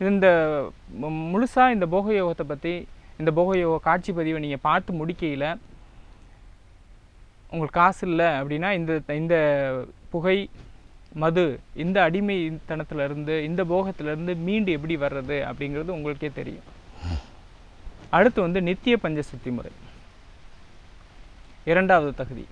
இந்த மு- முழுசா இந்த போக யோகத்தை பற்றி இந்த போக யோக காட்சி பதிவை நீங்கள் பார்த்து முடிக்கையில் உங்களுக்கு காசு இல்லை அப்படின்னா இந்த இந்த புகை மது இந்த அடிமைத்தனத்துல இருந்து இந்த போகத்துல இருந்து மீண்டு எப்படி வர்றது அப்படிங்கிறது உங்களுக்கே தெரியும் அடுத்து வந்து நித்திய பஞ்ச சுத்தி முறை இரண்டாவது தகுதி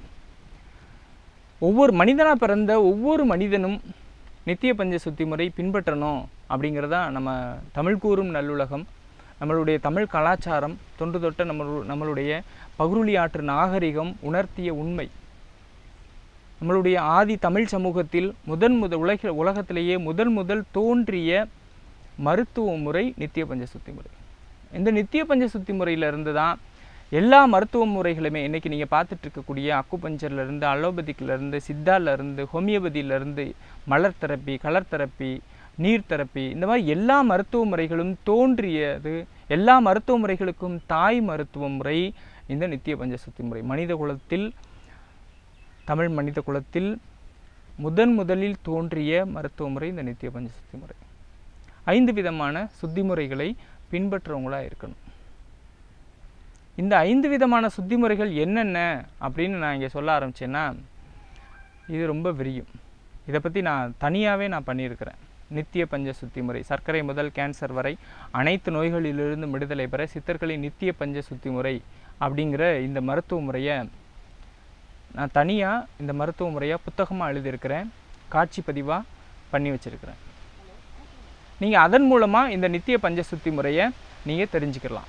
ஒவ்வொரு மனிதனாக பிறந்த ஒவ்வொரு மனிதனும் நித்திய பஞ்ச சுத்தி முறை பின்பற்றணும் அப்படிங்கிறதா நம்ம தமிழ் கூறும் நல்லுலகம் நம்மளுடைய தமிழ் கலாச்சாரம் தொன்று தொட்ட நம்ம நம்மளுடைய பகுருளி ஆற்று நாகரிகம் உணர்த்திய உண்மை நம்மளுடைய ஆதி தமிழ் சமூகத்தில் முதன் முத உலக உலகத்திலேயே முதல் முதல் தோன்றிய மருத்துவ முறை நித்திய பஞ்ச சுத்தி முறை இந்த நித்திய பஞ்ச சுத்தி முறையில இருந்து தான் எல்லா மருத்துவ முறைகளுமே இன்னைக்கு நீங்கள் பார்த்துட்டு இருக்கக்கூடிய அக்குபஞ்சர்ல இருந்து அலோபதிக்ல இருந்து சித்தால இருந்து ஹோமியோபதியில இருந்து மலர் தெரப்பி கலர் தெரப்பி நீர் தெரப்பி இந்த மாதிரி எல்லா மருத்துவ முறைகளும் தோன்றியது எல்லா மருத்துவ முறைகளுக்கும் தாய் மருத்துவ முறை இந்த நித்திய பஞ்ச சுத்தி முறை மனித குலத்தில் தமிழ் மனித குலத்தில் முதன் முதலில் தோன்றிய மருத்துவ முறை இந்த நித்திய பஞ்ச சுத்தி முறை ஐந்து விதமான சுத்தி முறைகளை பின்பற்றுறவங்களா இருக்கணும் இந்த ஐந்து விதமான சுத்தி முறைகள் என்னென்ன அப்படின்னு நான் இங்கே சொல்ல ஆரம்பிச்சேன்னா இது ரொம்ப விரியும் இதை பற்றி நான் தனியாகவே நான் பண்ணியிருக்கிறேன் நித்திய பஞ்ச சுத்தி முறை சர்க்கரை முதல் கேன்சர் வரை அனைத்து நோய்களிலிருந்து விடுதலை பெற சித்தர்களின் நித்திய பஞ்ச சுத்தி முறை அப்படிங்கிற இந்த மருத்துவ முறையை நான் தனியாக இந்த மருத்துவ முறையாக புத்தகமாக எழுதியிருக்கிறேன் காட்சி பதிவாக பண்ணி வச்சுருக்கிறேன் நீங்கள் அதன் மூலமாக இந்த நித்திய பஞ்ச சுத்தி முறையை நீங்கள் தெரிஞ்சுக்கலாம்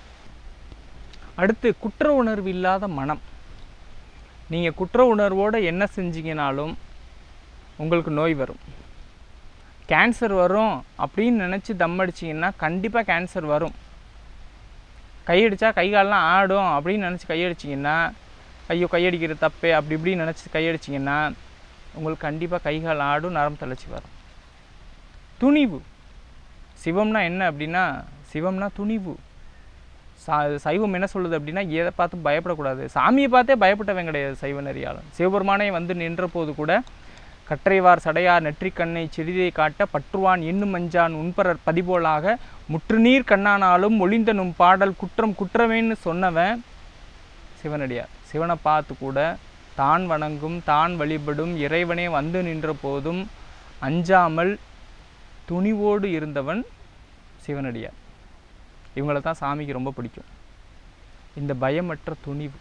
அடுத்து குற்ற உணர்வு இல்லாத மனம் நீங்கள் குற்ற உணர்வோடு என்ன செஞ்சீங்கனாலும் உங்களுக்கு நோய் வரும் கேன்சர் வரும் அப்படின்னு நினச்சி தம் அடிச்சிங்கன்னா கண்டிப்பாக கேன்சர் வரும் கையடிச்சா கை கால்லாம் ஆடும் அப்படின்னு நினச்சி கையடிச்சிங்கன்னா ஐயோ கையடிக்கிறது தப்பே அப்படி இப்படி நினச்சி கையடிச்சிங்கன்னா உங்களுக்கு கண்டிப்பாக கை கால் ஆடும் நரம்பு தளர்ச்சி வரும் துணிவு சிவம்னா என்ன அப்படின்னா சிவம்னா துணிவு சா சைவம் என்ன சொல்லுது அப்படின்னா எதை பார்த்து பயப்படக்கூடாது சாமியை பார்த்தே பயப்பட்டவன் கிடையாது சைவ நெறியாளன் சிவபெருமானே வந்து நின்ற போது கூட கற்றைவார் சடையார் நெற்றிக்கண்ணை சிறிதை காட்ட பற்றுவான் இன்னும் மஞ்சான் உன்பரர் பதிபோலாக முற்றுநீர் கண்ணானாலும் ஒளிந்தனும் பாடல் குற்றம் குற்றமேன்னு சொன்னவன் சிவனடியார் சிவனை பார்த்து கூட தான் வணங்கும் தான் வழிபடும் இறைவனே வந்து நின்ற போதும் அஞ்சாமல் துணிவோடு இருந்தவன் சிவனடியார் இவங்கள தான் சாமிக்கு ரொம்ப பிடிக்கும் இந்த பயமற்ற துணிவு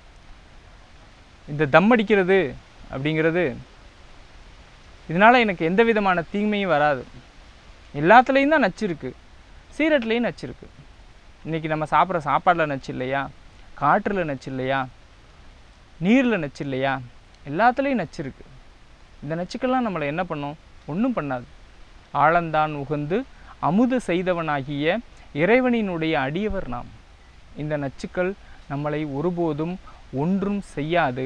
இந்த தம் அடிக்கிறது அப்படிங்கிறது இதனால் எனக்கு எந்த விதமான தீமையும் வராது எல்லாத்துலேயும் தான் நச்சு இருக்கு சீரட்லேயும் நச்சு இருக்கு இன்றைக்கி நம்ம சாப்பிட்ற சாப்பாடில் நச்சு இல்லையா காற்றில் நச்சு இல்லையா நீரில் நச்சு இல்லையா எல்லாத்துலேயும் நச்சு இருக்கு இந்த நச்சுக்கெல்லாம் நம்மளை என்ன பண்ணும் ஒன்றும் பண்ணாது ஆழந்தான் உகந்து அமுது செய்தவனாகிய இறைவனினுடைய அடியவர் நாம் இந்த நச்சுக்கள் நம்மளை ஒருபோதும் ஒன்றும் செய்யாது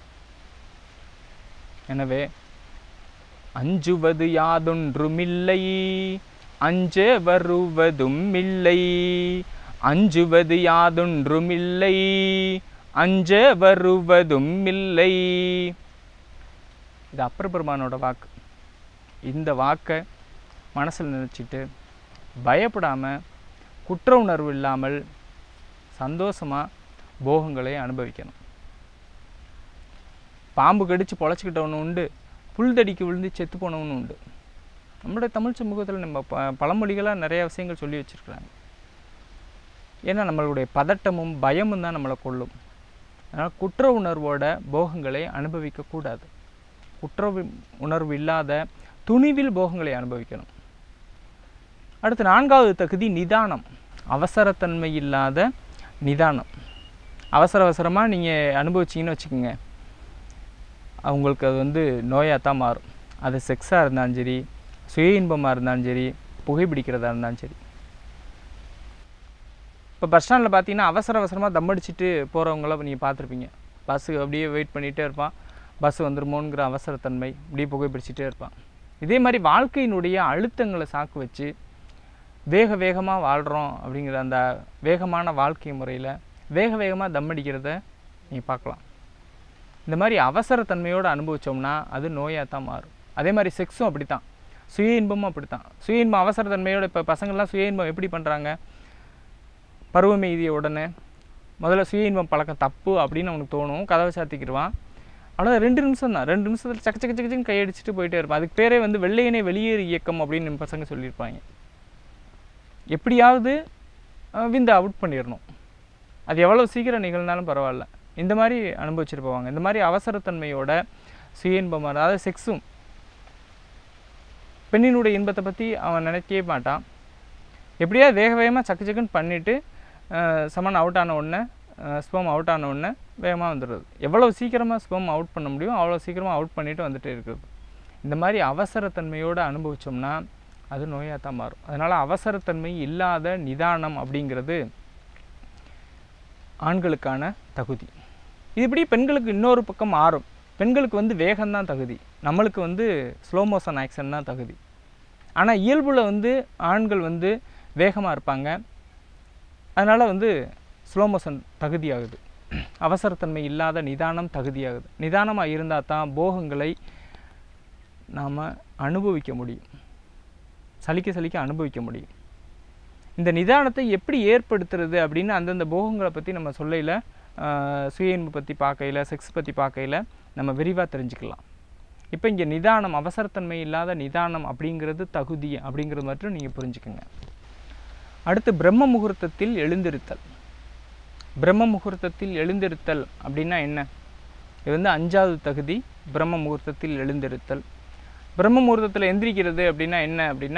எனவே அஞ்சுவது யாதொன்றுமில்லை அஞ்ச வருவதும் இல்லை அஞ்சுவது யாதொன்றுமில்லை அஞ்ச வருவதும் இல்லை இது அப்பர் பெருமானோட வாக்கு இந்த வாக்கை மனசில் நினச்சிட்டு பயப்படாமல் குற்ற உணர்வு இல்லாமல் சந்தோஷமாக போகங்களை அனுபவிக்கணும் பாம்பு கடிச்சு பொழைச்சிக்கிட்டவனும் உண்டு புல்தடிக்கு விழுந்து செத்து போனவனும் உண்டு நம்மளுடைய தமிழ் சமூகத்தில் நம்ம ப பழமொழிகளாக நிறைய விஷயங்கள் சொல்லி வச்சுருக்குறாங்க ஏன்னா நம்மளுடைய பதட்டமும் பயமும் தான் நம்மளை கொல்லும் அதனால் குற்ற உணர்வோட போகங்களை அனுபவிக்கக்கூடாது குற்ற வி- உணர்வு இல்லாத துணிவில் போகங்களை அனுபவிக்கணும் அடுத்து நான்காவது தகுதி நிதானம் அவசரத்தன்மை இல்லாத நிதானம் அவசர அவசரமாக நீங்கள் அனுபவிச்சிங்கன்னு வச்சுக்கோங்க அவங்களுக்கு அது வந்து நோயாக தான் மாறும் அது செக்ஸாக இருந்தாலும் சரி சுய இன்பமாக இருந்தாலும் சரி புகைப்பிடிக்கிறதா இருந்தாலும் சரி இப்போ பஸ் ஸ்டாண்டில் பார்த்தீங்கன்னா அவசர அவசரமாக தம் அடிச்சுட்டு போகிறவங்கள நீங்கள் பார்த்துருப்பீங்க பஸ்ஸு அப்படியே வெயிட் பண்ணிகிட்டே இருப்பான் பஸ் வந்துருமோங்கிற அவசரத்தன்மை இப்படியே புகைப்பிடிச்சிட்டே இருப்பான் இதே மாதிரி வாழ்க்கையினுடைய அழுத்தங்களை சாக்கு வச்சு வேக வேகமாக வாழ்கிறோம் அப்படிங்கிற அந்த வேகமான வாழ்க்கை முறையில் வேக வேகமாக தம் அடிக்கிறத நீங்கள் பார்க்கலாம் இந்த மாதிரி அவசரத்தன்மையோடு அனுபவிச்சோம்னா அது நோயாக தான் மாறும் அதே மாதிரி செக்ஸும் அப்படி தான் சுய இன்பமும் அப்படித்தான் சுய இன்பம் அவசர தன்மையோட இப்போ பசங்கள்லாம் சுய இன்பம் எப்படி பண்ணுறாங்க பருவம் எய்திய உடனே முதல்ல சுய இன்பம் பழக்கம் தப்பு அப்படின்னு அவனுக்கு தோணும் கதவை சாத்திக்கிடுவான் அவ்வளோ ரெண்டு நிமிஷம் தான் ரெண்டு நிமிஷத்தில் சக்க சக்க சக்க சக்கன்னு கையடிச்சிட்டு போயிட்டே இருப்பான் அதுக்கு பேரே வந்து வெள்ளையனே வெளியேறு இயக்கம் அப்படின்னு நம்ம பசங்க சொல்லியிருப்பாங்க எப்படியாவது அஹ், விந்து அவுட் பண்ணிடணும் அது எவ்வளோ சீக்கிரம் நிகழ்ந்தாலும் பரவாயில்ல இந்த மாதிரி அனுபவிச்சுட்டு போவாங்க இந்த மாதிரி அவசரத்தன்மையோட சுய இன்பமாக அதாவது செக்ஸும் பெண்ணினுடைய இன்பத்தை பற்றி அவன் நினைக்கவே மாட்டான் எப்படியா வேக வேகமாக சக்கு சக்குன்னு பண்ணிவிட்டு சமன் அவுட் ஆன உடனே ஸ்பம் அவுட் ஆன உடனே வேகமாக வந்துடுறது எவ்வளோ சீக்கிரமாக ஸ்பம் அவுட் பண்ண முடியும் அவ்வளோ சீக்கிரமாக அவுட் பண்ணிட்டு வந்துட்டே இருக்கிறது இந்த மாதிரி அவசரத்தன்மையோடு அனுபவிச்சோம்னா அது நோயாக தான் மாறும் அதனால் அவசரத்தன்மை இல்லாத நிதானம் அப்படிங்கிறது ஆண்களுக்கான தகுதி இது இப்படி பெண்களுக்கு இன்னொரு பக்கம் மாறும் பெண்களுக்கு வந்து வேகம்தான் தகுதி நம்மளுக்கு வந்து ஸ்லோ மோஷன் ஆக்ஷன் தான் தகுதி ஆனால் இயல்பில் வந்து ஆண்கள் வந்து வேகமாக இருப்பாங்க அதனால் வந்து ஸ்லோ மோஷன் தகுதியாகுது அவசரத்தன்மை இல்லாத நிதானம் தகுதியாகுது நிதானமாக இருந்தால் தான் போகங்களை நாம் அனுபவிக்க முடியும் சலிக்க சலிக்க அனுபவிக்க முடியும் இந்த நிதானத்தை எப்படி ஏற்படுத்துறது அப்படின்னு அந்தந்த போகங்களை பற்றி நம்ம சொல்லையில் சுய இன்பு பற்றி பார்க்கையில் செக்ஸ் பற்றி பார்க்கையில் நம்ம விரிவாக தெரிஞ்சுக்கலாம் இப்போ இங்கே நிதானம் அவசரத்தன்மை இல்லாத நிதானம் அப்படிங்கிறது தகுதி அப்படிங்கிறது மட்டும் நீங்கள் புரிஞ்சுக்குங்க அடுத்து பிரம்ம முகூர்த்தத்தில் எழுந்திருத்தல் பிரம்ம முகூர்த்தத்தில் எழுந்திருத்தல் அப்படின்னா என்ன இது வந்து அஞ்சாவது தகுதி பிரம்ம முகூர்த்தத்தில் எழுந்திருத்தல் பிரம்ம முகூர்த்தத்தில் எந்திரிக்கிறது அப்படின்னா என்ன அப்படின்னா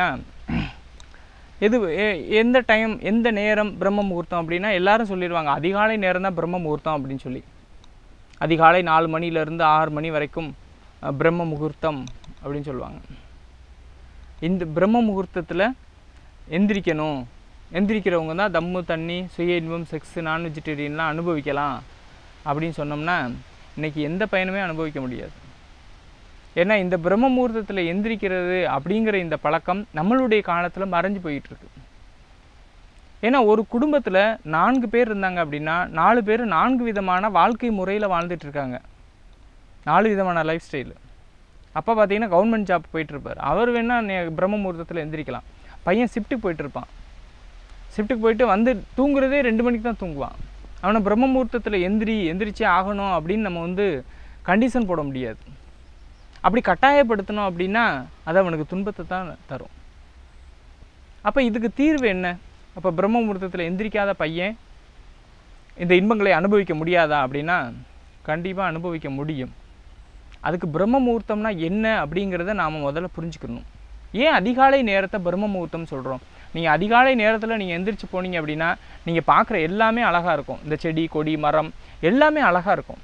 எது எ- எந்த டைம் எந்த நேரம் பிரம்ம முகூர்த்தம் அப்படின்னா எல்லாரும் சொல்லிடுவாங்க அதிகாலை நேரம் தான் பிரம்ம முகூர்த்தம் அப்படின்னு சொல்லி அதிகாலை நாலு மணிலேருந்து ஆறு மணி வரைக்கும் அஹ், பிரம்ம முகூர்த்தம் அப்படின்னு சொல்லுவாங்க இந்த பிரம்ம முகூர்த்தத்தில் எந்திரிக்கணும் எந்திரிக்கிறவங்க தான் தம்மு தண்ணி சுய இன்பம் செக்ஸ் நான் வெஜிடேரியன்லாம் அனுபவிக்கலாம் அப்படின்னு சொன்னோம்னா இன்னைக்கு எந்த பயனுமே அனுபவிக்க முடியாது ஏன்னா இந்த பிரம்ம முகூர்த்தத்தில் எந்திரிக்கிறது அப்படிங்கிற இந்த பழக்கம் நம்மளுடைய காலத்தில் மறைஞ்சு போயிட்டு இருக்கு ஏன்னா ஒரு குடும்பத்தில் நான்கு பேர் இருந்தாங்க அப்படின்னா நாலு பேர் நான்கு விதமான வாழ்க்கை முறையில் வாழ்ந்துட்டு இருக்காங்க நாலு விதமான லைஃப் ஸ்டைலு அப்பா பார்த்தீங்கன்னா கவர்மெண்ட் ஜாப் போயிட்டுருப்பார் அவர் வேணால் பிரம்ம முகூர்த்தத்தில் எந்திரிக்கலாம் பையன் ஷிஃப்ட்டுக்கு போயிட்டுருப்பான் ஷிஃப்ட்டுக்கு போயிட்டு வந்து தூங்குறதே ரெண்டு மணிக்கு தான் தூங்குவான் அவனை பிரம்ம முகூர்த்தத்தில் எந்திரி எந்திரிச்சே ஆகணும் அப்படின்னு நம்ம வந்து கண்டிஷன் போட முடியாது அப்படி கட்டாயப்படுத்தணும் அப்படின்னா அது அவனுக்கு துன்பத்தை தான் தரும் அப்போ இதுக்கு தீர்வு என்ன அப்போ பிரம்ம முகூர்த்தத்தில் எந்திரிக்காத பையன் இந்த இன்பங்களை அனுபவிக்க முடியாதா அப்படின்னா கண்டிப்பாக அனுபவிக்க முடியும் அதுக்கு பிரம்ம முகூர்த்தம்னா என்ன அப்படிங்கிறத நாம் முதல்ல புரிஞ்சுக்கணும் ஏன் அதிகாலை நேரத்தை பிரம்ம முகூர்த்தம் சொல்கிறோம் நீங்கள் அதிகாலை நேரத்தில் நீங்கள் எந்திரிச்சு போனீங்க அப்படின்னா நீங்கள் பார்க்குற எல்லாமே அழகாக இருக்கும் இந்த செடி கொடி மரம் எல்லாமே அழகாக இருக்கும்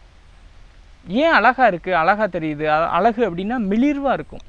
ஏன் அழகா இருக்குது அழகா தெரியுது அ- அழகு அப்படின்னா மிளிர்வாக இருக்கும்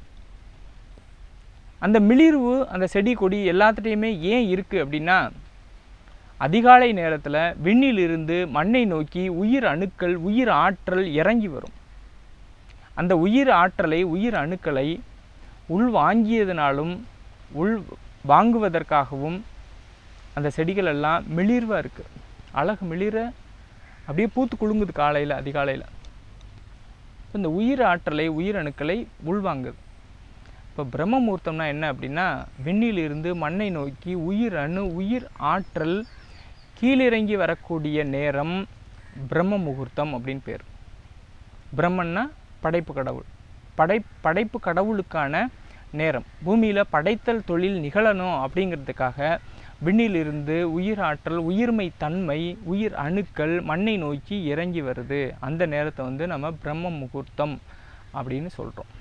அந்த மிளிர்வு அந்த செடி கொடி எல்லாத்துட்டையுமே ஏன் இருக்குது அப்படின்னா அதிகாலை நேரத்தில் விண்ணிலிருந்து மண்ணை நோக்கி உயிர் அணுக்கள் உயிர் ஆற்றல் இறங்கி வரும் அந்த உயிர் ஆற்றலை உயிர் அணுக்களை உள் வாங்கியதுனாலும் உள் வாங்குவதற்காகவும் அந்த செடிகள் எல்லாம் மிளிர்வாக இருக்குது அழகு மிளிர அப்படியே பூத்து குலுங்குது காலையில் அதிகாலையில் இப்போ இந்த உயிர் ஆற்றலை உயிர் அணுக்களை உள்வாங்குது இப்போ பிரம்ம முகூர்த்தம்னா என்ன அப்படின்னா விண்ணிலிருந்து மண்ணை நோக்கி உயிர் அணு உயிர் ஆற்றல் கீழிறங்கி வரக்கூடிய நேரம் பிரம்ம முகூர்த்தம் அப்படின்னு பேர் பிரம்மன்னா படைப்பு கடவுள் படை படைப்பு கடவுளுக்கான நேரம் பூமியில் படைத்தல் தொழில் நிகழணும் அப்படிங்கிறதுக்காக விண்ணிலிருந்து உயிர் ஆற்றல் உயிர்மை தன்மை உயிர் அணுக்கள் மண்ணை நோக்கி இறங்கி வருது அந்த நேரத்தை வந்து நம்ம பிரம்ம முகூர்த்தம் அப்படின்னு சொல்கிறோம்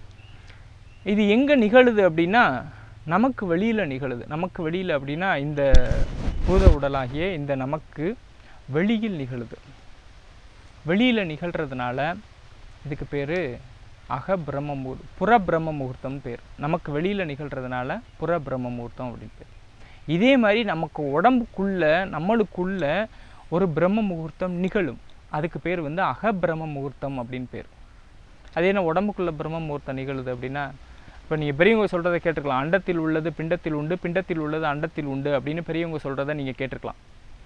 இது எங்கே நிகழுது அப்படின்னா நமக்கு வெளியில் நிகழுது நமக்கு வெளியில் அப்படின்னா இந்த பூத உடலாகிய இந்த நமக்கு வெளியில் நிகழுது வெளியில் நிகழ்கிறதுனால இதுக்கு பேர் அக பிரம்ம முகூர் புற பிரம்ம முகூர்த்தம்னு பேர் நமக்கு வெளியில் நிகழ்கிறதுனால புற பிரம்ம முகூர்த்தம் அப்படின்னு பேர் இதே மாதிரி நமக்கு உடம்புக்குள்ள நம்மளுக்குள்ள ஒரு பிரம்ம முகூர்த்தம் நிகழும் அதுக்கு பேர் வந்து அக பிரம்ம முகூர்த்தம் அப்படின்னு பேர் அது என்ன உடம்புக்குள்ள பிரம்ம முகூர்த்தம் நிகழுது அப்படின்னா இப்போ நீங்கள் பெரியவங்க சொல்கிறத கேட்டிருக்கலாம் அண்டத்தில் உள்ளது பிண்டத்தில் உண்டு பிண்டத்தில் உள்ளது அண்டத்தில் உண்டு அப்படின்னு பெரியவங்க சொல்கிறத நீங்கள் கேட்டிருக்கலாம்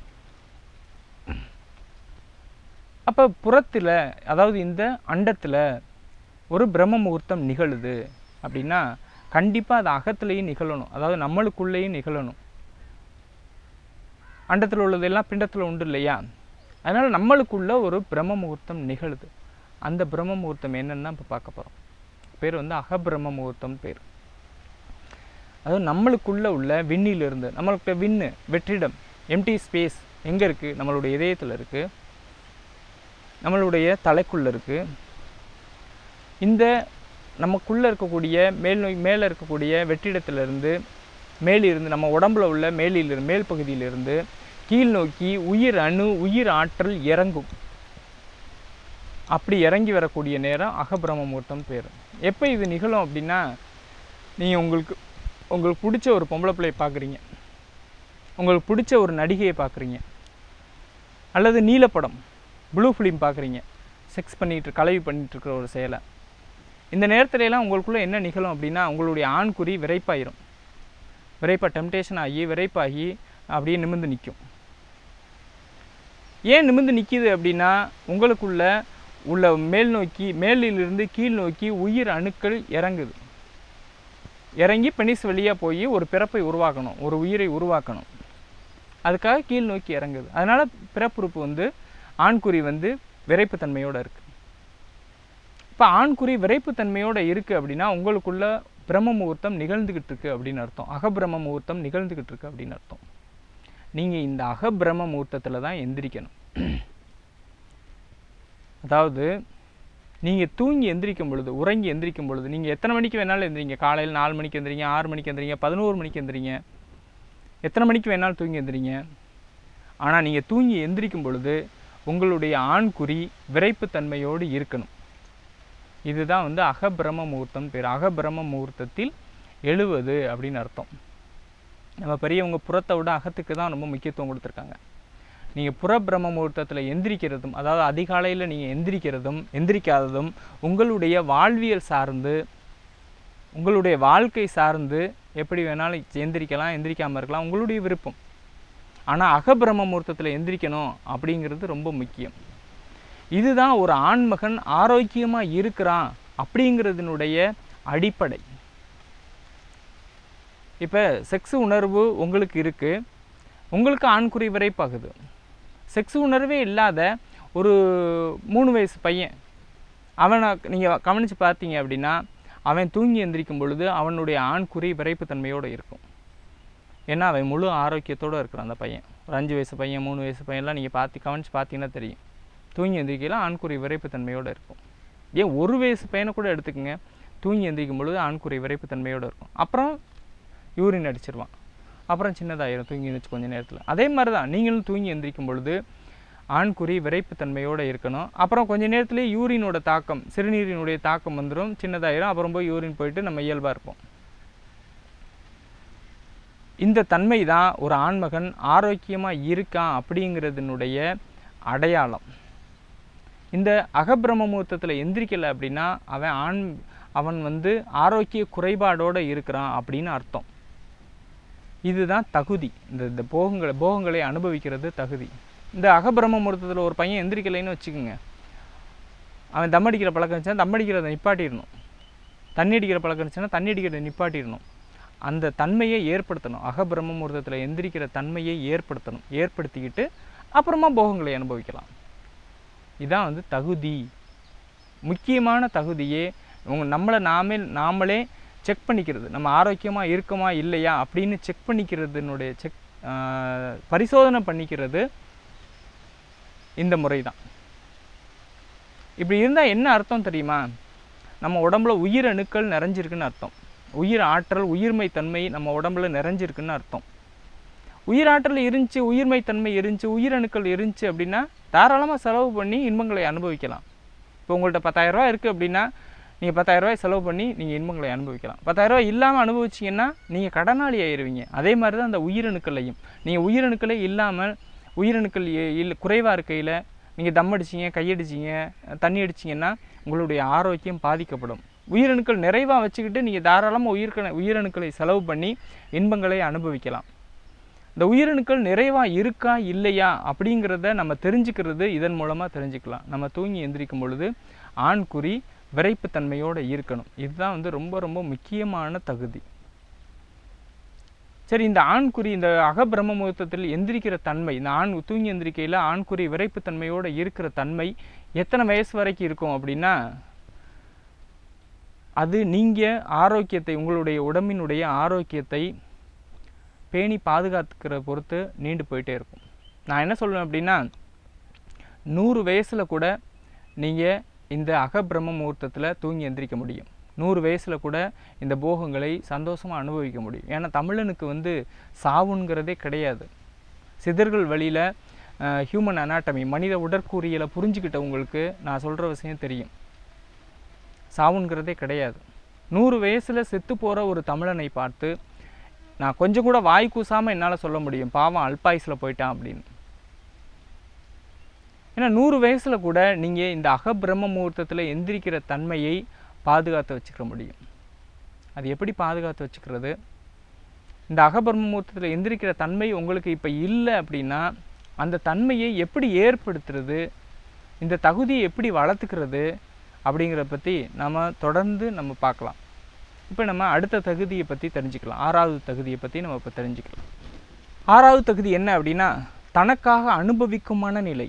அப்போ புறத்தில் அதாவது இந்த அண்டத்தில் ஒரு பிரம்ம முகூர்த்தம் நிகழுது அப்படின்னா கண்டிப்பாக அது அகத்துலேயும் நிகழணும் அதாவது நம்மளுக்குள்ளேயும் நிகழணும் அண்டத்தில் உள்ளதெல்லாம் பிண்டத்தில் உண்டு இல்லையா அதனால் நம்மளுக்குள்ள ஒரு பிரம்ம முகூர்த்தம் நிகழுது அந்த பிரம்ம முகூர்த்தம் என்னன்னு தான் இப்போ பார்க்க போகிறோம் பேர் வந்து அகபிரம்ம முகூர்த்தம் பேர் அதாவது நம்மளுக்குள்ள உள்ள விண்ணிலிருந்து நம்மளுக்கு விண்ணு வெற்றிடம் எம்டி ஸ்பேஸ் எங்கே இருக்குது நம்மளுடைய இதயத்தில் இருக்குது நம்மளுடைய தலைக்குள்ளே இருக்குது இந்த நமக்குள்ளே இருக்கக்கூடிய மேல் நோய் மேலே இருக்கக்கூடிய வெற்றிடத்திலிருந்து மேலிருந்து நம்ம உடம்புல உள்ள மேலிலிருந்து மேல் பகுதியிலிருந்து கீழ் நோக்கி உயிர் அணு உயிர் ஆற்றல் இறங்கும் அப்படி இறங்கி வரக்கூடிய நேரம் அகபிரம முகூர்த்தம் பேர் எப்போ இது நிகழும் அப்படின்னா நீங்கள் உங்களுக்கு உங்களுக்கு பிடிச்ச ஒரு பொம்பளை பிள்ளையை பார்க்குறீங்க உங்களுக்கு பிடிச்ச ஒரு நடிகையை பார்க்குறீங்க அல்லது நீலப்படம் ப்ளூ ஃபிலிம் பார்க்குறீங்க செக்ஸ் பண்ணிட்டு கலவி பண்ணிட்டு இருக்கிற ஒரு செயலை இந்த நேரத்துல எல்லாம் உங்களுக்குள்ளே என்ன நிகழும் அப்படின்னா உங்களுடைய ஆண்குறி விரைப்பாயிரும் விரைப்பா டெம்டேஷன் ஆகி விரைப்பாகி அப்படியே நிமிர்ந்து நிற்கும் ஏன் நிமிர்ந்து நிற்கிது அப்படின்னா உங்களுக்குள்ள உள்ள மேல் நோக்கி மேலிலிருந்து கீழ் நோக்கி உயிர் அணுக்கள் இறங்குது இறங்கி பெனிஸ் வழியாக போய் ஒரு பிறப்பை உருவாக்கணும் ஒரு உயிரை உருவாக்கணும் அதுக்காக கீழ் நோக்கி இறங்குது அதனால் பிறப்புறுப்பு வந்து ஆண்குறி வந்து விரைப்புத்தன்மையோடு இருக்குது இப்போ ஆண்குறி விரைப்புத்தன்மையோடு இருக்குது அப்படின்னா உங்களுக்குள்ள பிரம்ம முகூர்த்தம் நிகழ்ந்துக்கிட்டு இருக்கு அப்படின்னு அர்த்தம் அகபிரம்ம முகூர்த்தம் நிகழ்ந்துக்கிட்டு இருக்கு அப்படின்னு அர்த்தம் நீங்கள் இந்த அகபிரம்ம முகூர்த்தத்தில் தான் எந்திரிக்கணும் அதாவது நீங்கள் தூங்கி எந்திரிக்கும் பொழுது உறங்கி எந்திரிக்கும் பொழுது நீங்கள் எத்தனை மணிக்கு வேணாலும் எந்திரிங்க காலையில் நாலு மணிக்கு எந்திரிங்க ஆறு மணிக்கு எந்திரிங்க பதினோரு மணிக்கு எந்திரிங்க எத்தனை மணிக்கு வேணாலும் தூங்கி எந்திரிங்க ஆனால் நீங்கள் தூங்கி எந்திரிக்கும் பொழுது உங்களுடைய ஆண்குறி விரைப்புத்தன்மையோடு இருக்கணும் இதுதான் வந்து அகபிரம முகூர்த்தம் பேர் அகபிரம முகூர்த்தத்தில் எழுவது அப்படின்னு அர்த்தம் நம்ம பெரியவங்க புறத்தை விட அகத்துக்கு தான் ரொம்ப முக்கியத்துவம் கொடுத்துருக்காங்க நீங்கள் புறபிரம்ம முகூர்த்தத்தில் எந்திரிக்கிறதும் அதாவது அதிகாலையில் நீங்கள் எந்திரிக்கிறதும் எந்திரிக்காததும் உங்களுடைய வாழ்வியல் சார்ந்து உங்களுடைய வாழ்க்கை சார்ந்து எப்படி வேணாலும் எந்திரிக்கலாம் எந்திரிக்காமல் இருக்கலாம் உங்களுடைய விருப்பம் ஆனால் அகபிரம்ம முகூர்த்தத்தில் எந்திரிக்கணும் அப்படிங்கிறது ரொம்ப முக்கியம் இதுதான் ஒரு ஆண்மகன் ஆரோக்கியமாக இருக்கிறான் அப்படிங்கிறதுனுடைய அடிப்படை இப்போ செக்ஸ் உணர்வு உங்களுக்கு இருக்குது உங்களுக்கு ஆண்குறி விரைப்பாகுது செக்ஸ் உணர்வே இல்லாத ஒரு மூணு வயசு பையன் அவனை நீங்கள் கவனித்து பார்த்தீங்க அப்படின்னா அவன் தூங்கி எந்திரிக்கும் பொழுது அவனுடைய ஆண்குறி விரைப்புத்தன்மையோடு இருக்கும் ஏன்னா அவன் முழு ஆரோக்கியத்தோடு இருக்கிறான் அந்த பையன் ஒரு அஞ்சு வயசு பையன் மூணு வயசு பையன்லாம் நீங்கள் பார்த்து கவனித்து பார்த்தீங்கன்னா தெரியும் தூங்கி எந்திரிக்கையில் ஆண்குறி விரைப்புத்தன்மையோடு இருக்கும் ஏன் ஒரு வயசு பையனை கூட எடுத்துக்கோங்க தூங்கி எந்திரிக்கும் பொழுது ஆண்குறி விரைப்புத்தன்மையோடு இருக்கும் அப்புறம் யூரின் அடிச்சிருவான் அப்புறம் சின்னதாயிரும் தூங்கி எழுந்துச்சு கொஞ்ச நேரத்தில் அதே மாதிரி தான் நீங்களும் தூங்கி எந்திரிக்கும் பொழுது ஆண்குறி விரைப்புத்தன்மையோடு இருக்கணும் அப்புறம் கொஞ்ச நேரத்துலேயே யூரினோட தாக்கம் சிறுநீரினுடைய தாக்கம் வந்துடும் சின்னதாயிரும் அப்புறம் போய் யூரின் போயிட்டு நம்ம இயல்பாக இருப்போம் இந்த தன்மை தான் ஒரு ஆண்மகன் ஆரோக்கியமாக இருக்கான் அப்படிங்கிறதுனுடைய அடையாளம் இந்த அகபிரம முகூர்த்தத்தில் எந்திரிக்கலை அப்படின்னா அவன் ஆண் அவன் வந்து ஆரோக்கிய குறைபாடோடு இருக்கிறான் அப்படின்னு அர்த்தம் இதுதான் தகுதி இந்த இந்த போகங்களை போகங்களை அனுபவிக்கிறது தகுதி இந்த அகபிரம முகூர்த்தத்தில் ஒரு பையன் எந்திரிக்கலைன்னு வச்சுக்கோங்க அவன் தம் அடிக்கிற பழக்கம் இருந்துச்சுன்னா தம் அடிக்கிறத நிப்பாட்டிடணும் தண்ணி அடிக்கிற பழக்கம் இருந்துச்சுன்னா தண்ணி அடிக்கிறத நிப்பாட்டிடணும் அந்த தன்மையை ஏற்படுத்தணும் அகபிரம முகூர்த்தத்தில் எந்திரிக்கிற தன்மையை ஏற்படுத்தணும் ஏற்படுத்திக்கிட்டு அப்புறமா போகங்களை அனுபவிக்கலாம் இதான் வந்து தகுதி முக்கியமான தகுதியே உங்க நம்மளை நாமே நாமளே செக் பண்ணிக்கிறது நம்ம ஆரோக்கியமாக இருக்கமா இல்லையா அப்படின்னு செக் பண்ணிக்கிறதுனுடைய செக் பரிசோதனை பண்ணிக்கிறது இந்த முறை தான் இப்படி இருந்தால் என்ன அர்த்தம் தெரியுமா நம்ம உடம்புல உயிர் அணுக்கள் நிறைஞ்சிருக்குன்னு அர்த்தம் உயிர் ஆற்றல் உயிர்மை தன்மை நம்ம உடம்புல நிறைஞ்சிருக்குன்னு அர்த்தம் உயிர் ஆற்றல் இருந்துச்சு உயிர்மை தன்மை இருந்துச்சு உயிரணுக்கள் இருந்துச்சு அப்படின்னா தாராளமாக செலவு பண்ணி இன்பங்களை அனுபவிக்கலாம் இப்போ உங்கள்கிட்ட பத்தாயிரரூவா இருக்குது அப்படின்னா நீங்கள் பத்தாயிரரூவாய் செலவு பண்ணி நீங்கள் இன்பங்களை அனுபவிக்கலாம் பத்தாயிரரூவா இல்லாமல் அனுபவிச்சிங்கன்னா நீங்கள் கடனாளி ஆயிடுவீங்க அதே மாதிரி தான் அந்த உயிரணுக்களையும் நீங்கள் உயிரணுக்களே இல்லாமல் உயிரணுக்கள் இல்லை குறைவாக இருக்கையில் நீங்கள் தம் அடிச்சிங்க கையடிச்சிங்க தண்ணி அடிச்சிங்கன்னா உங்களுடைய ஆரோக்கியம் பாதிக்கப்படும் உயிரணுக்கள் நிறைவாக வச்சுக்கிட்டு நீங்கள் தாராளமாக உயிர்க்க உயிரணுக்களை செலவு பண்ணி இன்பங்களை அனுபவிக்கலாம் இந்த உயிரணுக்கள் நிறைவாக இருக்கா இல்லையா அப்படிங்கிறத நம்ம தெரிஞ்சுக்கிறது இதன் மூலமாக தெரிஞ்சுக்கலாம் நம்ம தூங்கி எந்திரிக்கும் பொழுது ஆண்குறி விரைப்புத்தன்மையோடு இருக்கணும் இதுதான் வந்து ரொம்ப ரொம்ப முக்கியமான தகுதி சரி இந்த ஆண்குறி இந்த அகபிரம்ம முகூர்த்தத்தில் எந்திரிக்கிற தன்மை இந்த ஆண் தூங்கி எந்திரிக்கையில் ஆண்குறி விரைப்புத்தன்மையோடு இருக்கிற தன்மை எத்தனை வயசு வரைக்கும் இருக்கும் அப்படின்னா அது நீங்கள் ஆரோக்கியத்தை உங்களுடைய உடம்பினுடைய ஆரோக்கியத்தை பேணி பாதுகாத்துக்கிற பொறுத்து நீண்டு போயிட்டே இருக்கும் நான் என்ன சொல்லுவேன் அப்படின்னா நூறு வயசில் கூட நீங்கள் இந்த அகபிரம்ம முகூர்த்தத்தில் தூங்கி எந்திரிக்க முடியும் நூறு வயசில் கூட இந்த போகங்களை சந்தோஷமாக அனுபவிக்க முடியும் ஏன்னா தமிழனுக்கு வந்து சாவுங்கிறதே கிடையாது சிதர்கள் வழியில் ஹியூமன் அனாட்டமி மனித உடற்கூறியலை புரிஞ்சுக்கிட்டவங்களுக்கு நான் சொல்கிற விஷயம் தெரியும் சாவுங்கிறதே கிடையாது நூறு வயசில் செத்து போகிற ஒரு தமிழனை பார்த்து நான் கொஞ்சம் கூட வாய் கூசாமல் என்னால் சொல்ல முடியும் பாவம் அல்பாயுஸில் போயிட்டான் அப்படின்னு ஏன்னா நூறு வயசில் கூட நீங்கள் இந்த அகபிரம்ம முகூர்த்தத்தில் எந்திரிக்கிற தன்மையை பாதுகாத்து வச்சுக்க முடியும் அது எப்படி பாதுகாத்து வச்சுக்கிறது இந்த அகபிரம்ம முகூர்த்தத்தில் எந்திரிக்கிற தன்மை உங்களுக்கு இப்போ இல்லை அப்படின்னா அந்த தன்மையை எப்படி ஏற்படுத்துறது இந்த தகுதியை எப்படி வளர்த்துக்கிறது அப்படிங்கிறத பற்றி நம்ம தொடர்ந்து நம்ம பார்க்கலாம் இப்போ நம்ம அடுத்த தகுதியை பற்றி தெரிஞ்சுக்கலாம் ஆறாவது தகுதியை பற்றி நம்ம இப்போ தெரிஞ்சுக்கலாம் ஆறாவது தகுதி என்ன அப்படின்னா தனக்காக அனுபவிக்கும் மனநிலை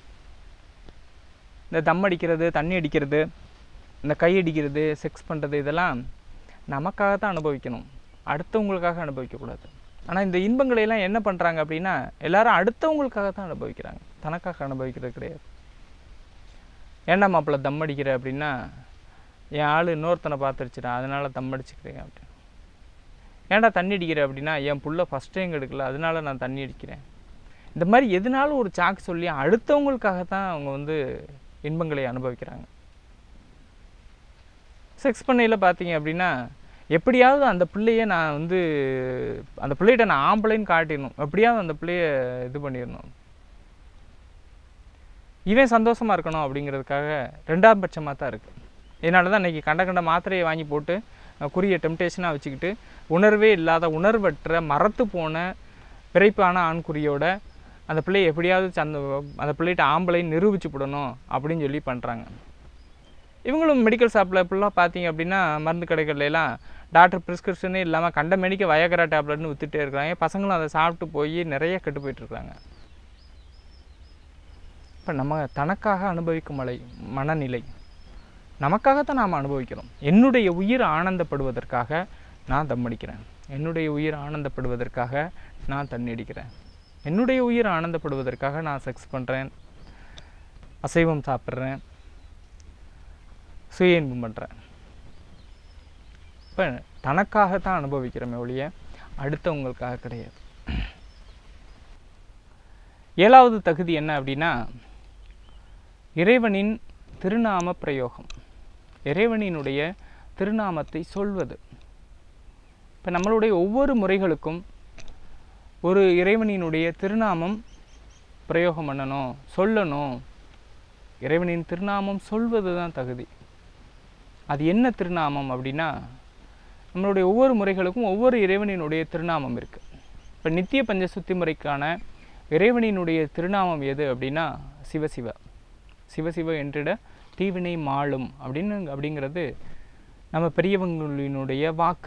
இந்த தம் அடிக்கிறது தண்ணி அடிக்கிறது இந்த கை அடிக்கிறது செக்ஸ் பண்ணுறது இதெல்லாம் நமக்காக தான் அனுபவிக்கணும் அடுத்தவங்களுக்காக அனுபவிக்கக்கூடாது ஆனால் இந்த இன்பங்களை எல்லாம் என்ன பண்ணுறாங்க அப்படின்னா எல்லாரும் அடுத்தவங்களுக்காக தான் அனுபவிக்கிறாங்க தனக்காக அனுபவிக்கிறது கிடையாது ஏன்டா மாப்பிள்ள தம் அடிக்கிற அப்படின்னா என் ஆள் இன்னொருத்தனை பார்த்துருச்சுடா அதனால தம் அடிச்சுக்கிறேன் அப்படின்னு ஏன்டா தண்ணி அடிக்கிற அப்படின்னா என் புள்ள ஃபஸ்ட் டைம் எடுக்கல அதனால நான் தண்ணி அடிக்கிறேன் இந்த மாதிரி எதுனாலும் ஒரு சாக்கு சொல்லி அடுத்தவங்களுக்காக தான் அவங்க வந்து இன்பங்களை அனுபவிக்கிறாங்க செக்ஸ் பண்ணையில் பார்த்தீங்க அப்படின்னா எப்படியாவது அந்த பிள்ளைய நான் வந்து அந்த பிள்ளைகிட்ட நான் ஆம்பளைன்னு காட்டிடணும் எப்படியாவது அந்த பிள்ளைய இது பண்ணிடணும் இவன் சந்தோஷமாக இருக்கணும் அப்படிங்கிறதுக்காக ரெண்டாம் பட்சமாக தான் இருக்குது இதனால தான் இன்றைக்கி கண்ட கண்ட மாத்திரையை வாங்கி போட்டு அஹ், குறிய டெம்டேஷனாக வச்சுக்கிட்டு உணர்வே இல்லாத உணர்வற்ற மரத்து போன பிறப்பான ஆண்குறியோட அந்த பிள்ளையை எப்படியாவது அந்த அந்த பிள்ளைகிட்ட ஆம்பளை நிரூபிச்சு விடணும் அப்படின்னு சொல்லி பண்ணுறாங்க இவங்களும் மெடிக்கல் ஷாப்பில் இப்படிலாம் பார்த்தீங்க அப்படின்னா மருந்து கடைகள்ல எல்லாம் டாக்டர் ப்ரிஸ்கிரிப்ஷனே இல்லாமல் கண்ட மெடிக்க வயகரா டேப்லெட்னு வித்துட்டே இருக்கிறாங்க பசங்களும் அதை சாப்பிட்டு போய் நிறைய கெட்டு போயிட்டுருக்காங்க இப்போ நம்ம தனக்காக அனுபவிக்கும் மலை மனநிலை நமக்காகத்தான் நாம் அனுபவிக்கிறோம் என்னுடைய உயிர் ஆனந்தப்படுவதற்காக நான் தம் அடிக்கிறேன் என்னுடைய உயிர் ஆனந்தப்படுவதற்காக நான் தண்ணி அடிக்கிறேன் என்னுடைய உயிர் ஆனந்தப்படுவதற்காக நான் செக்ஸ் பண்ணுறேன் அசைவம் சாப்பிட்றேன் சுய இன்பம் பண்ணுறேன் இப்போ தனக்காகத்தான் அனுபவிக்கிறோமே ஒழிய அடுத்தவங்களுக்காக கிடையாது ஏழாவது தகுதி என்ன அப்படின்னா இறைவனின் திருநாம பிரயோகம் இறைவனினுடைய திருநாமத்தை சொல்வது இப்போ நம்மளுடைய ஒவ்வொரு முறைகளுக்கும் ஒரு இறைவனினுடைய திருநாமம் பிரயோகம் பண்ணணும் சொல்லணும் இறைவனின் திருநாமம் சொல்வது தான் தகுதி அது என்ன திருநாமம் அப்படின்னா நம்மளுடைய ஒவ்வொரு முறைகளுக்கும் ஒவ்வொரு இறைவனினுடைய திருநாமம் இருக்குது இப்போ நித்திய பஞ்சசுத்தி முறைக்கான இறைவனினுடைய திருநாமம் எது அப்படின்னா சிவசிவ சிவசிவ என்றிட தீவினை மாளும் அப்படின்னு அப்படிங்கிறது நம்ம பெரியவங்களினுடைய வாக்கு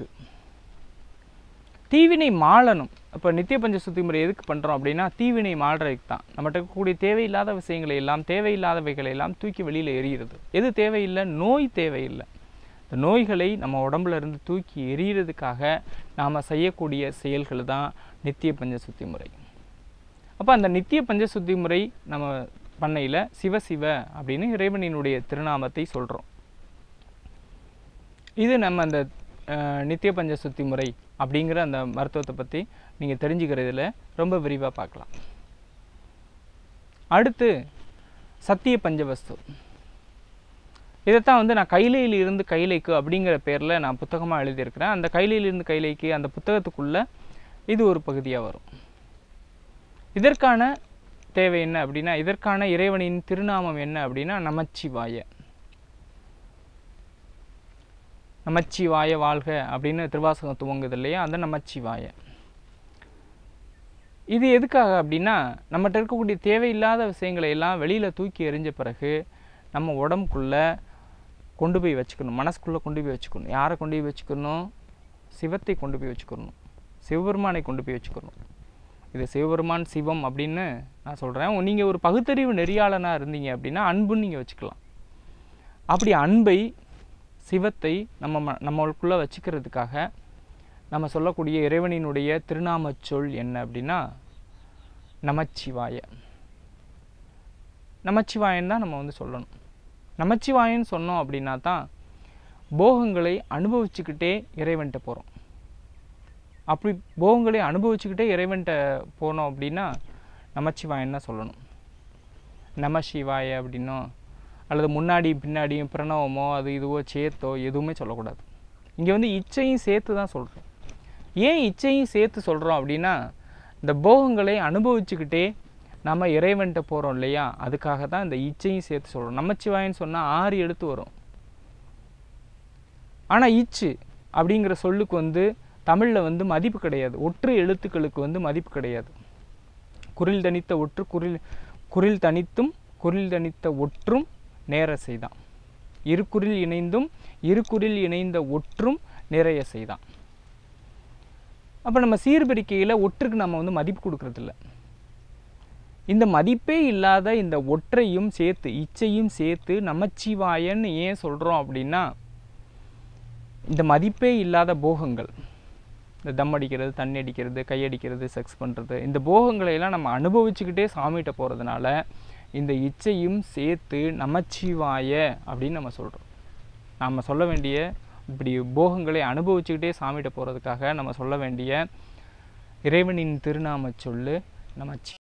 தீவினை மாளணும் இப்போ நித்திய பஞ்ச சுத்தி முறை எதுக்கு பண்ணுறோம் அப்படின்னா தீவினை மாளுறதுக்கு தான் நம்மகிட்ட இருக்கக்கூடிய தேவையில்லாத விஷயங்களை எல்லாம் தேவையில்லாதவைகளை எல்லாம் தூக்கி வெளியில் எறிகிறது எது தேவையில்லை நோய் தேவையில்லை இந்த நோய்களை நம்ம உடம்புல இருந்து தூக்கி எறிகிறதுக்காக நாம் செய்யக்கூடிய செயல்கள் தான் நித்திய பஞ்ச சுத்தி முறை அப்போ அந்த நித்திய பஞ்ச சுத்தி முறை நம்ம பண்ணையில் சிவசிவ அப்படின்னு இறைவனினுடைய திருநாமத்தை சொல்கிறோம் இது நம்ம அந்த அஹ், நித்திய பஞ்ச சுத்தி முறை அப்படிங்கிற அந்த மருத்துவத்தை பற்றி நீங்கள் தெரிஞ்சுக்கிறதுல ரொம்ப விரிவாக பார்க்கலாம் அடுத்து சத்திய பஞ்சவஸ்து இதைத்தான் வந்து நான் கைலையில் இருந்து கைலைக்கு அப்படிங்கிற பேரில் நான் புத்தகமாக எழுதியிருக்கிறேன் அந்த கைலையில் இருந்து கைலைக்கு அந்த புத்தகத்துக்குள்ளே இது ஒரு பகுதியாக வரும் இதற்கான தேவை என்ன அப்படின்னா இதற்கான இறைவனின் திருநாமம் என்ன அப்படின்னா நமச்சிவாய நமச்சிவாய வாழ்க அப்படின்னு திருவாசகம் துவங்குது இல்லையா அந்த நமச்சிவாய இது எதுக்காக அப்படின்னா நம்மகிட்ட இருக்கக்கூடிய தேவையில்லாத விஷயங்களை எல்லாம் வெளியில் தூக்கி எறிஞ்ச பிறகு நம்ம உடம்புக்குள்ள கொண்டு போய் வச்சுக்கணும் மனசுக்குள்ளே கொண்டு போய் வச்சுக்கணும் யாரை கொண்டு போய் வச்சுக்கணும் சிவத்தை கொண்டு போய் வச்சுக்கணும் சிவபெருமானை கொண்டு போய் வச்சுக்கணும் இது சிவபெருமான் சிவம் அப்படின்னு நான் சொல்கிறேன் நீங்கள் ஒரு பகுத்தறிவு நெறியாளனாக இருந்தீங்க அப்படின்னா அன்புன்னு நீங்கள் வச்சுக்கலாம் அப்படி அன்பை சிவத்தை நம்ம ம நம்மளுக்குள்ளே வச்சுக்கிறதுக்காக நம்ம சொல்லக்கூடிய இறைவனினுடைய திருநாமச் சொல் என்ன அப்படின்னா நமச்சிவாய நமச்சிவாயன் தான் நம்ம வந்து சொல்லணும் நமச்சிவாயன்னு சொன்னோம் அப்படின்னா தான் போகங்களை அனுபவிச்சுக்கிட்டே இறைவன்கிட்ட போகிறோம் அப்படி போகங்களை அனுபவிச்சுக்கிட்டே இறைவன்கிட்ட போனோம் அப்படின்னா நமச்சிவாயன் தான் சொல்லணும் நம சிவாய அப்படின்னோ அல்லது முன்னாடி பின்னாடியும் பிரணவமோ அது இதுவோ சேர்த்தோ எதுவுமே சொல்லக்கூடாது இங்கே வந்து இச்சையும் சேர்த்து தான் சொல்கிறோம் ஏன் இச்சையும் சேர்த்து சொல்கிறோம் அப்படின்னா இந்த போகங்களை அனுபவிச்சுக்கிட்டே நம்ம இறைவன்கிட்ட போகிறோம் இல்லையா அதுக்காக தான் இந்த இச்சையும் சேர்த்து சொல்கிறோம் நமச்சிவாயன்னு சொன்னால் ஆறு எழுத்து வரும் ஆனால் இச்சு அப்படிங்கிற சொல்லுக்கு வந்து தமிழில் வந்து மதிப்பு கிடையாது ஒற்று எழுத்துக்களுக்கு வந்து மதிப்பு கிடையாது குரில் தனித்த ஒற்று குரில் குரில் தனித்தும் குரில் தனித்த ஒற்றும் நேர செய்தான் இரு குரில் இணைந்தும் இரு குரில் இணைந்த ஒற்றும் நிறைய செய்தான் அப்போ நம்ம சீர்பிரிக்கையில் ஒற்றுக்கு நம்ம வந்து மதிப்பு கொடுக்கறதில்ல இந்த மதிப்பே இல்லாத இந்த ஒற்றையும் சேர்த்து இச்சையும் சேர்த்து நமச்சிவாயன்னு ஏன் சொல்கிறோம் அப்படின்னா இந்த மதிப்பே இல்லாத போகங்கள் இந்த தம் அடிக்கிறது தண்ணி அடிக்கிறது கையடிக்கிறது செக்ஸ் பண்ணுறது இந்த போகங்களை எல்லாம் நம்ம அனுபவிச்சுக்கிட்டே சாமிகிட்ட போகிறதுனால இந்த இச்சையும் சேர்த்து நமச்சிவாய அப்படின்னு நம்ம சொல்கிறோம் நம்ம சொல்ல வேண்டிய இப்படி போகங்களை அனுபவிச்சுக்கிட்டே சாமிகிட்ட போகிறதுக்காக நம்ம சொல்ல வேண்டிய இறைவனின் திருநாமச் சொல்லு நமச்சி